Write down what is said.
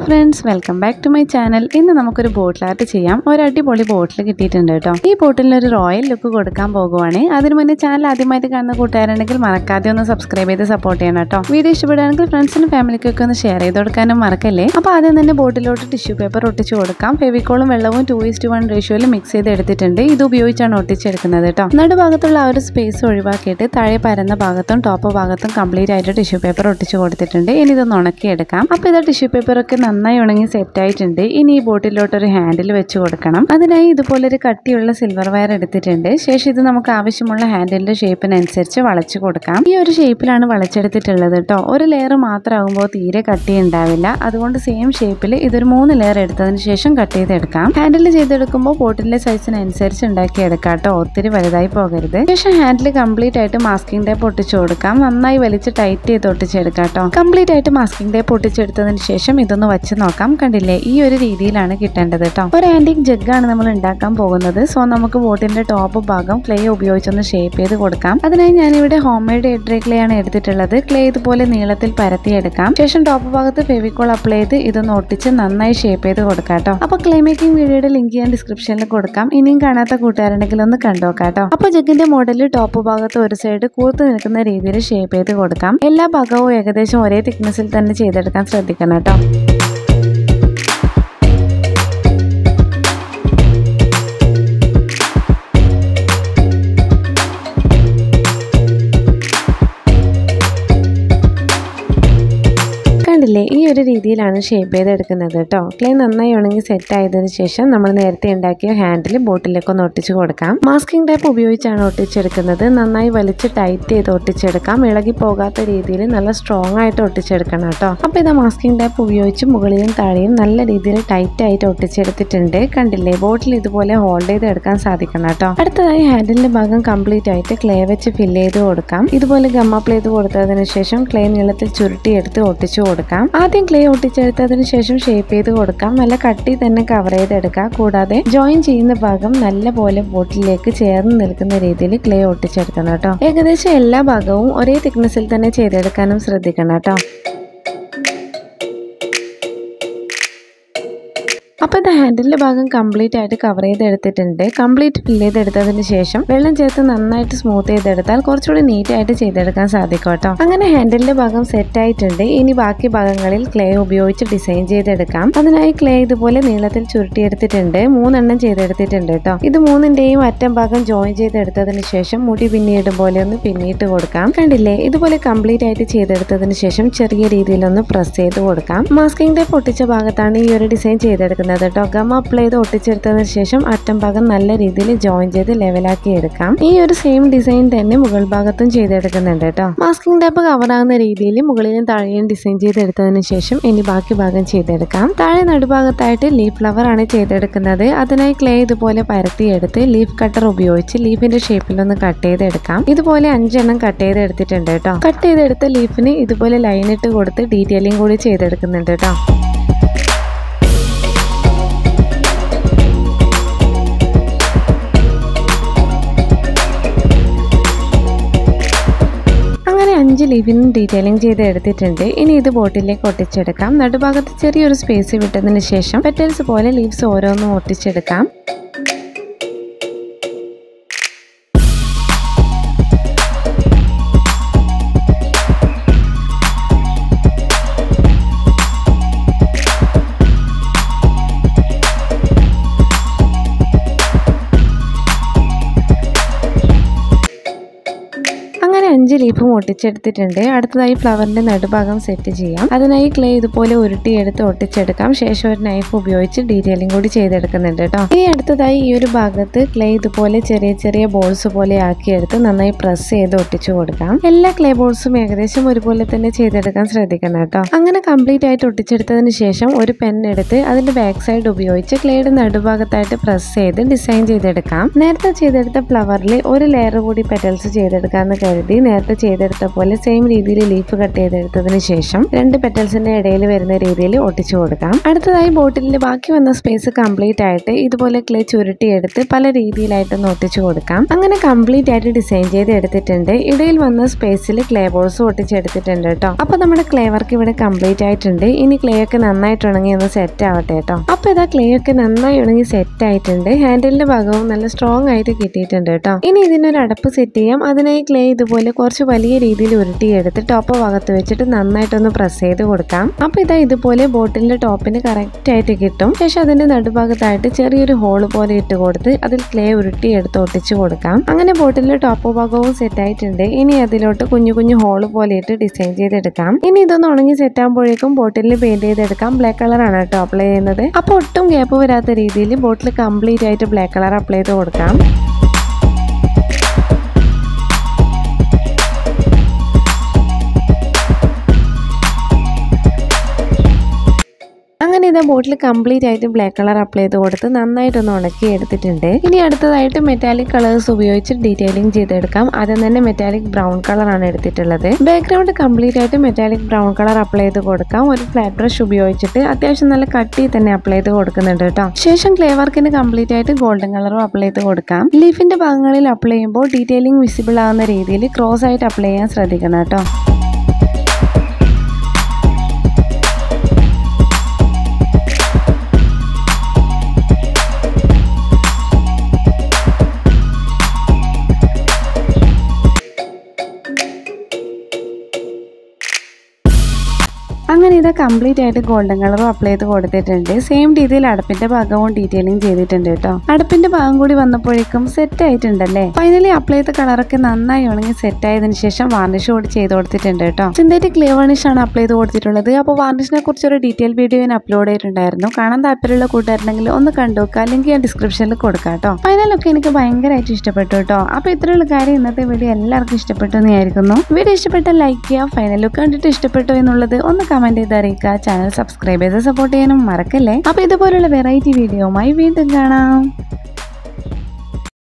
friends welcome back to my channel ഇന്ന് നമുക്കൊരു bottle art ചെയ്യാം ഒരു അടിപൊളി ബോട്ടിൽ കിട്ടിയിട്ടുണ്ട് കേട്ടോ ഈ ബോട്ടിലിന് ഒരു റോയൽ ലുക്ക് കൊടുക്കാൻ പോകുവാണ് അതിന് മുന്നേ ചാനൽ ആദ്യമായിട്ട് കാണുന്ന കൂട്ടുകാരുണ്ടെങ്കിൽ മറക്കാതെ ഒന്ന് സബ്സ്ക്രൈബ് ചെയ്ത് സപ്പോർട്ട് ചെയ്യണം കേട്ടോ വീഡിയോ ഇഷ്ടപ്പെടുകയാണെങ്കിൽ ഫ്രണ്ട്സിനും ഫാമിലിക്കൊക്കെ ഒന്ന് ഷെയർ ചെയ്ത് കൊടുക്കാനും മറക്കല്ലേ അപ്പോൾ ആദ്യം തന്നെ ബോട്ടിലോട്ട് ടിഷ്യൂ പേപ്പർ ഒട്ടിച്ച് കൊടുക്കാം ഫെവിക്കോളും വെള്ളവും ടു ഇസ്റ്റ് വൺ റേഷ്യോയിൽ മിക്സ് ചെയ്ത് എടുത്തിട്ടുണ്ട് ഇത് ഉപയോഗിച്ചാണ് ഒട്ടിച്ചെടുക്കുന്നത് കേട്ടോ നടുഭാഗത്തുള്ള ആ ഒരു സ്പേസ് ഒഴിവാക്കിയിട്ട് താഴെ പരന്ന ഭാഗത്തും ടോപ്പ് ഭാഗത്തും കംപ്ലീറ്റ് ആയിട്ട് ടിഷ്യൂ പേപ്പർ ഒട്ടിച്ച് കൊടുത്തിട്ടുണ്ട് ഇനി ഇതൊന്ന് ഉണക്കിയെടുക്കാം അപ്പോൾ ഇത് ടിഷ്യൂ പേപ്പർ ഒക്കെ നന്നായി ഉണങ്ങി സെറ്റ് ആയിട്ടുണ്ട് ഇനി ഈ ബോട്ടിലോട്ട് ഒരു ഹാൻഡിൽ വെച്ച് കൊടുക്കണം അതിനായി ഇതുപോലെ ഒരു കട്ടിയുള്ള സിൽവർ വയർ എടുത്തിട്ടുണ്ട് ശേഷം ഇത് നമുക്ക് ആവശ്യമുള്ള ഹാൻഡിലിന്റെ ഷേപ്പിനനുസരിച്ച് വളച്ചു കൊടുക്കാം ഈ ഒരു ഷേപ്പിലാണ് വളച്ചെടുത്തിട്ടുള്ളത് കേട്ടോ ഒരു ലെയർ മാത്രമാകുമ്പോൾ തീരെ കട്ടി ഉണ്ടാവില്ല അതുകൊണ്ട് സെയിം ഷേപ്പിൽ ഇതൊരു മൂന്ന് ലെയർ എടുത്തതിന് ശേഷം കട്ട് ചെയ്തെടുക്കാം ഹാൻഡിൽ ചെയ്തെടുക്കുമ്പോൾ ബോട്ടിലെ സൈസിനനുസരിച്ച് ഉണ്ടാക്കിയെടുക്കാം കേട്ടോ ഒത്തിരി വലുതായി പോകരുത് ശേഷം ഹാൻഡിൽ കംപ്ലീറ്റ് ആയിട്ട് മാസ്കിംഗ് ടേപ്പ് ഒട്ടിച്ചു കൊടുക്കാം നന്നായി വലിച്ച് ടൈറ്റ് ചെയ്ത് ഒട്ടിച്ചെടുക്കാം കേട്ടോ കംപ്ലീറ്റ് ആയിട്ട് മാസ്കിംഗ് ടേപ്പ് ഒട്ടിച്ചെടുത്തതിന് ശേഷം ഇതൊന്ന് വെച്ച് നോക്കാം കണ്ടില്ലേ ഈ ഒരു രീതിയിലാണ് കിട്ടേണ്ടത് കേട്ടോ ഒരു ആന്റിക് ജഗ്ഗാണ് നമ്മൾ ഉണ്ടാക്കാൻ പോകുന്നത് സോ നമുക്ക് ബോട്ടിന്റെ ടോപ്പ് ഭാഗം ക്ലേ ഉപയോഗിച്ചൊന്ന് ഷേപ്പ് ചെയ്ത് കൊടുക്കാം അതിനായി ഞാനിവിടെ ഹോം മെയ്ഡ് എഡ്രേ ക്ലേ ആണ് എടുത്തിട്ടുള്ളത് ക്ലേ ഇതുപോലെ നീളത്തിൽ പരത്തിയെടുക്കാം ശേഷം ടോപ്പ് ഭാഗത്ത് ഫെവിക്കോൾ അപ്ലൈ ചെയ്ത് ഇതൊന്ന് ഒട്ടിച്ച് നന്നായി ഷേപ്പ് ചെയ്ത് കൊടുക്കാം കേട്ടോ അപ്പൊ ക്ലേ മേക്കിംഗ് വീഡിയോയുടെ ലിങ്ക് ഞാൻ ഡിസ്ക്രിപ്ഷനിൽ കൊടുക്കാം ഇനിയും കാണാത്ത കൂട്ടുകാരുണ്ടെങ്കിൽ ഒന്ന് കണ്ടോക്കാം കേട്ടോ അപ്പൊ ജഗ്ഗിന്റെ മോഡൽ ടോപ്പ് ഭാഗത്ത് ഒരു സൈഡ് കൂർത്ത് നിൽക്കുന്ന രീതിയിൽ ഷേപ്പ് ചെയ്ത് കൊടുക്കാം എല്ലാ ഭാഗവും ഏകദേശം ഒരേ തിക്നെസ്സിൽ തന്നെ ചെയ്തെടുക്കാൻ ശ്രദ്ധിക്കണം കേട്ടോ കണ്ടില്ലേ ഈ ഒരു രീതിയിലാണ് ഷേപ്പ് ചെയ്തെടുക്കുന്നത് കേട്ടോ ക്ലേ നന്നായി ഉണങ്ങി സെറ്റ് ആയതിനു ശേഷം നമ്മൾ നേരത്തെ ഉണ്ടാക്കിയ ഹാൻഡിൽ ബോട്ടിലേക്ക് ഒന്ന് ഒട്ടിച്ചു കൊടുക്കാം മാസ്കിംഗ് ടൈപ്പ് ഉപയോഗിച്ചാണ് ഒട്ടിച്ചെടുക്കുന്നത് നന്നായി വലിച്ച് ടൈറ്റ് ചെയ്ത് ഒട്ടിച്ചെടുക്കാം ഇളകി പോകാത്ത രീതിയിൽ നല്ല സ്ട്രോങ് ആയിട്ട് ഒട്ടിച്ചെടുക്കണം കേട്ടോ അപ്പോൾ ഇത് മാസ്കിംഗ് ടൈപ്പ് ഉപയോഗിച്ച് മുകളിലും താഴെയും നല്ല രീതിയിൽ ടൈറ്റ് ആയിട്ട് ഒട്ടിച്ചെടുത്തിട്ടുണ്ട് കണ്ടില്ലേ ബോട്ടിൽ ഇതുപോലെ ഹോൾഡ് ചെയ്ത് എടുക്കാൻ സാധിക്കണം കേട്ടോ അടുത്തതായി ഹാൻഡിലിന്റെ ഭാഗം കംപ്ലീറ്റ് ആയിട്ട് ക്ലേ വെച്ച് ഫില്ല് ചെയ്ത് കൊടുക്കാം ഇതുപോലെ ഗമ്മപ്പ് ചെയ്ത് കൊടുത്തതിന് ശേഷം ക്ലേ നീളത്തിൽ ചുരുട്ടിയെടുത്ത് ഒട്ടിച്ചു കൊടുക്കാം ആദ്യം ക്ലേ ഒട്ടിച്ചെടുത്തതിന് ശേഷം ഷേപ്പ് ചെയ്ത് കൊടുക്കാം നല്ല കട്ടി തന്നെ കവർ ചെയ്തെടുക്കാം കൂടാതെ ജോയിൻ ചെയ്യുന്ന ഭാഗം നല്ല പോലെ ബോട്ടിലേക്ക് ചേർന്ന് നിൽക്കുന്ന രീതിയിൽ ക്ലേ ഒട്ടിച്ചെടുക്കണം കേട്ടോ ഏകദേശം എല്ലാ ഭാഗവും ഒരേ തിക്നെസ്സിൽ തന്നെ ചെയ്തെടുക്കാനും ശ്രദ്ധിക്കണം കേട്ടോ അപ്പോൾ ഇത് ഹാൻഡിലിൻ്റെ ഭാഗം കംപ്ലീറ്റ് ആയിട്ട് കവർ ചെയ്തെടുത്തിട്ടുണ്ട് കംപ്ലീറ്റ് ഫില്ല് ചെയ്തെടുത്തതിന് ശേഷം വെള്ളം ചേർത്ത് നന്നായിട്ട് സ്മൂത്ത് ചെയ്തെടുത്താൽ കുറച്ചുകൂടി നീറ്റ് ആയിട്ട് ചെയ്തെടുക്കാൻ സാധിക്കും കേട്ടോ അങ്ങനെ ഹാൻഡിലിൻ്റെ ഭാഗം സെറ്റ് ആയിട്ടുണ്ട് ഇനി ബാക്കി ഭാഗങ്ങളിൽ ക്ലേ ഉപയോഗിച്ച് ഡിസൈൻ ചെയ്തെടുക്കാം അതിനായി ക്ലേ ഇതുപോലെ നീളത്തിൽ ചുരുട്ടിയെടുത്തിട്ടുണ്ട് മൂന്നെണ്ണം ചെയ്തെടുത്തിട്ടുണ്ട് കേട്ടോ ഇത് മൂന്നിന്റെയും അറ്റം ഭാഗം ജോയിൻ ചെയ്തെടുത്തതിന് ശേഷം മുടി പിന്നിയിടും പോലെ ഒന്ന് പിന്നിയിട്ട് കൊടുക്കാം കണ്ടില്ലേ ഇതുപോലെ കംപ്ലീറ്റ് ആയിട്ട് ചെയ്തെടുത്തതിന് ശേഷം ചെറിയ രീതിയിലൊന്ന് പ്രസ് ചെയ്ത് കൊടുക്കാം മാസ്കിംഗ് ടേപ്പ് ഒട്ടിച്ച ഭാഗത്താണ് ഈ ഒരു ഡിസൈൻ ചെയ്തെടുക്കുന്നത് കേട്ടോ ഗം അപ്ലൈ ചെയ്ത് ഒട്ടിച്ചെടുത്തതിന് ശേഷം അറ്റം ഭാഗം നല്ല രീതിയിൽ ജോയിൻ ചെയ്ത് ലെവലാക്കി എടുക്കാം ഈ ഒരു സെയിം ഡിസൈൻ തന്നെ മുകൾ ഭാഗത്തും ചെയ്തെടുക്കുന്നുണ്ട് കേട്ടോ മാസ്കിംഗ് ടേപ്പ് കവർ ആകുന്ന രീതിയിൽ മുകളിലും താഴെയും ഡിസൈൻ ചെയ്തെടുത്തതിന് ശേഷം ഇനി ബാക്കി ഭാഗം ചെയ്തെടുക്കാം താഴെ നടുഭാഗത്തായിട്ട് ലീഫ് ഫ്ലവർ ആണ് ചെയ്തെടുക്കുന്നത് അതിനായി ക്ലേ ഇതുപോലെ പരത്തിയെടുത്ത് ലീഫ് കട്ടർ ഉപയോഗിച്ച് ലീഫിന്റെ ഷേപ്പിൽ ഒന്ന് കട്ട് ചെയ്തെടുക്കാം ഇതുപോലെ അഞ്ചെണ്ണം കട്ട് ചെയ്തെടുത്തിട്ടുണ്ട് കേട്ടോ കട്ട് ചെയ്തെടുത്ത ലീഫിന് ഇതുപോലെ ലൈൻ ഇട്ട് കൊടുത്ത് ഡീറ്റെയിലിംഗ് കൂടി ചെയ്തെടുക്കുന്നുണ്ട് കേട്ടോ അങ്ങനെ അഞ്ച് ലീഫിനും ഡീറ്റെയിലിംഗ് ചെയ്ത് എടുത്തിട്ടുണ്ട് ഇനി ഇത് ബോട്ടിലേക്ക് ഒട്ടിച്ചെടുക്കാം നടുഭാഗത്ത് ചെറിയൊരു സ്പേസ് വിട്ടതിന് ശേഷം പെറ്റൽസ് പോലെ ലീവ്സ് ഓരോന്നും ഒട്ടിച്ചെടുക്കാം അങ്ങനെ അഞ്ച് ലീഫും ഒട്ടിച്ചെടുത്തിട്ടുണ്ട് അടുത്തതായി ഫ്ലവറിന്റെ നടുഭാഗം സെറ്റ് ചെയ്യാം അതിനായി ക്ലേ ഇതുപോലെ ഉരുട്ടിയെടുത്ത് ഒട്ടിച്ചെടുക്കാം ശേഷം ഒരു നൈഫ് ഉപയോഗിച്ച് ഡീറ്റെയിലിംഗ് കൂടി ചെയ്തെടുക്കുന്നുണ്ട് കേട്ടോ ഇനി അടുത്തതായി ഈ ഒരു ഭാഗത്ത് ക്ലേ ഇതുപോലെ ചെറിയ ചെറിയ ബോൾസ് പോലെ ആക്കിയെടുത്ത് നന്നായി പ്രസ് ചെയ്ത് ഒട്ടിച്ചു കൊടുക്കാം എല്ലാ ക്ലേ ബോൾസും ഏകദേശം ഒരുപോലെ തന്നെ ചെയ്തെടുക്കാൻ ശ്രദ്ധിക്കണം കേട്ടോ അങ്ങനെ കംപ്ലീറ്റ് ആയിട്ട് ഒട്ടിച്ചെടുത്തതിന് ശേഷം ഒരു പെൻ എടുത്ത് അതിന്റെ ബാക്ക് സൈഡ് ഉപയോഗിച്ച് ക്ലേയുടെ നടുഭാഗത്തായിട്ട് പ്രസ് ചെയ്ത് ഡിസൈൻ ചെയ്തെടുക്കാം നേരത്തെ ചെയ്തെടുത്ത ഫ്ലവറിൽ ഒരു ലെയർ കൂടി പെറ്റൽസ് ചെയ്തെടുക്കാമെന്ന് കരുതി നേരത്തെ നേരത്തെ ചെയ്തെടുത്ത പോലെ സെയിം രീതിയിൽ ലീഫ് കട്ട് ചെയ്തെടുത്തതിന് ശേഷം രണ്ട് പെറ്റൽസിന്റെ ഇടയിൽ വരുന്ന രീതിയിൽ ഒട്ടിച്ചു കൊടുക്കാം അടുത്തതായി ബോട്ടിലിൽ ബാക്കി വന്ന സ്പേസ് കംപ്ലീറ്റ് ആയിട്ട് ഇതുപോലെ ക്ലേ ചുരുട്ടിയെടുത്ത് പല രീതിയിലായിട്ടൊന്ന് ഒട്ടിച്ചു കൊടുക്കാം അങ്ങനെ കംപ്ലീറ്റ് ആയിട്ട് ഡിസൈൻ ചെയ്ത് എടുത്തിട്ടുണ്ട് ഇടയിൽ വന്ന സ്പേസിൽ ക്ലേ ബോൾസ് ഒട്ടിച്ചെടുത്തിട്ടുണ്ട് കേട്ടോ അപ്പൊ നമ്മുടെ ക്ലേ വർക്ക് ഇവിടെ കംപ്ലീറ്റ് ആയിട്ടുണ്ട് ഇനി ക്ലേ ഒക്കെ നന്നായിട്ട് ഉണങ്ങി ഒന്ന് സെറ്റ് ആവട്ടെ കേട്ടോ അപ്പൊ ഇതാ ക്ലേ ഒക്കെ നന്നായി ഉണങ്ങി സെറ്റ് ആയിട്ടുണ്ട് ഹാൻഡിലിന്റെ ഭാഗവും നല്ല സ്ട്രോങ് ആയിട്ട് കിട്ടിയിട്ടുണ്ട് കേട്ടോ ഇനി ഇതിനൊരു അടപ്പ് സെറ്റ് ചെയ്യാം അതിനായി ക്ലേ ഇതുപോലെ കുറച്ച് വലിയ രീതിയിൽ ഉരുട്ടിയെടുത്ത് ടോപ്പ് ഭാഗത്ത് വെച്ചിട്ട് നന്നായിട്ടൊന്ന് പ്രസ് ചെയ്ത് കൊടുക്കാം അപ്പൊ ഇതാ ഇതുപോലെ ബോട്ടിലിന്റെ ടോപ്പിന് കറക്റ്റ് ആയിട്ട് കിട്ടും ശേഷം അതിന്റെ നടുഭാഗത്തായിട്ട് ചെറിയൊരു ഹോള് പോലെ ഇട്ട് കൊടുത്ത് അതിൽ ക്ലേ ഉരുട്ടി എടുത്ത് ഒട്ടിച്ചു കൊടുക്കാം അങ്ങനെ ബോട്ടിലിന്റെ ടോപ്പ് ഭാഗവും സെറ്റ് ആയിട്ടുണ്ട് ഇനി അതിലോട്ട് കുഞ്ഞു കുഞ്ഞു ഹോള് പോലെ ഇട്ട് ഡിസൈൻ ചെയ്തെടുക്കാം ഇനി ഇതൊന്ന് ഉണങ്ങി സെറ്റ് ആകുമ്പോഴേക്കും ബോട്ടിലിൽ പെയിന്റ് ചെയ്തെടുക്കാം ബ്ലാക്ക് കളറാണ് കേട്ടോ അപ്ലൈ ചെയ്യുന്നത് അപ്പൊ ഒട്ടും ഗ്യാപ്പ് വരാത്ത രീതിയിൽ ബോട്ടിൽ കംപ്ലീറ്റ് ആയിട്ട് ബ്ലാക്ക് കളർ അപ്ലൈ ചെയ്ത് കൊടുക്കാം അങ്ങനെ ഇതാ ബോട്ടിൽ കംപ്ലീറ്റ് ആയിട്ട് ബ്ലാക്ക് കളർ അപ്ലൈ ചെയ്ത് കൊടുത്ത് നന്നായിട്ടൊന്ന് ഉണക്കി എടുത്തിട്ടുണ്ട് ഇനി അടുത്തതായിട്ട് മെറ്റാലിക് കളേഴ്സ് ഉപയോഗിച്ച് ഡീറ്റെയിലിംഗ് ചെയ്തെടുക്കാം ആദ്യം തന്നെ മെറ്റാലിക് ബ്രൗൺ കളർ ആണ് എടുത്തിട്ടുള്ളത് ബാക്ക്ഗ്രൗണ്ട് കംപ്ലീറ്റ് ആയിട്ട് മെറ്റാലിക് ബ്രൗൺ കളർ അപ്ലൈ ചെയ്ത് കൊടുക്കാം ഒരു ഫ്ലാറ്റ് ബ്രഷ് ഉപയോഗിച്ചിട്ട് അത്യാവശ്യം നല്ല കട്ടി തന്നെ അപ്ലൈ ചെയ്ത് കൊടുക്കുന്നുണ്ട് കേട്ടോ ശേഷം ക്ലേ വർക്കിന് കംപ്ലീറ്റ് ആയിട്ട് ഗോൾഡൻ കളറും അപ്ലൈ ചെയ്ത് കൊടുക്കാം ലീഫിന്റെ ഭാഗങ്ങളിൽ അപ്ലൈ ചെയ്യുമ്പോൾ ഡീറ്റെയിലിംഗ് വിസിബിൾ ആവുന്ന രീതിയിൽ ക്രോസ് ആയിട്ട് അപ്ലൈ ചെയ്യാൻ ശ്രദ്ധിക്കണം കേട്ടോ അങ്ങനെ ഇത് കംപ്ലീറ്റ് ആയിട്ട് ഗോൾഡൻ കളറും അപ്ലൈ ചെയ്ത് കൊടുത്തിട്ടുണ്ട് സെയിം രീതിയിൽ അടുപ്പിന്റെ ഭാഗവും ഡീറ്റെയിലിംഗ് ചെയ്തിട്ടുണ്ട് കേട്ടോ അടുപ്പിന്റെ ഭാഗം കൂടി വന്നപ്പോഴേക്കും സെറ്റ് ആയിട്ടുണ്ടല്ലേ ഫൈനലി അപ്ലൈ ചെയ്ത കളറൊക്കെ നന്നായി ഉണങ്ങി സെറ്റ് ആയതിനു ശേഷം വാർണിഷ് കൂടി ചെയ്ത് കൊടുത്തിട്ടുണ്ട് കേട്ടോ സിന്തറ്റിക് ക്ലിയർ വാർണിഷ് ആണ് അപ്ലൈ ചെയ്ത് കൊടുത്തിട്ടുള്ളത് അപ്പോൾ വാർണിഷിനെ കുറിച്ച് ഒരു ഡീറ്റെയിൽ വീഡിയോ ഞാൻ അപ്ലോഡ് ചെയ്തിട്ടുണ്ടായിരുന്നു കാണാൻ താല്പര്യമുള്ള കൂട്ടുകാരുണ്ടെങ്കിൽ ഒന്ന് കണ്ടു നോക്കുക അല്ലെങ്കിൽ ഞാൻ ഡിസ്ക്രിപ്ഷനിൽ കൊടുക്കാം കേട്ടോ ഫൈനലൊക്കെ എനിക്ക് ഭയങ്കരമായിട്ട് ഇഷ്ടപ്പെട്ടു കേട്ടോ അപ്പോൾ ഇത്രയുള്ള കാര്യം ഇന്നത്തെ വീഡിയോ എല്ലാവർക്കും ഇഷ്ടപ്പെട്ടു എന്ന് വിചാരിക്കുന്നു വീഡിയോ ഇഷ്ടപ്പെട്ടാൽ ലൈക്ക് ചെയ്യുക ഫൈനൽ ലുക്ക് കണ്ടിട്ട് ഇഷ്ടപ്പെട്ടു എന്നുള്ളത് ഒന്ന് കമന്റ് ചെയ്ത് അറിയിക്കുക ചാനൽ സബ്സ്ക്രൈബ് ചെയ്ത് സപ്പോർട്ട് ചെയ്യാനും മറക്കല്ലേ അപ്പോൾ ഇതുപോലുള്ള വെറൈറ്റി വീഡിയോയുമായി വീണ്ടും കാണാം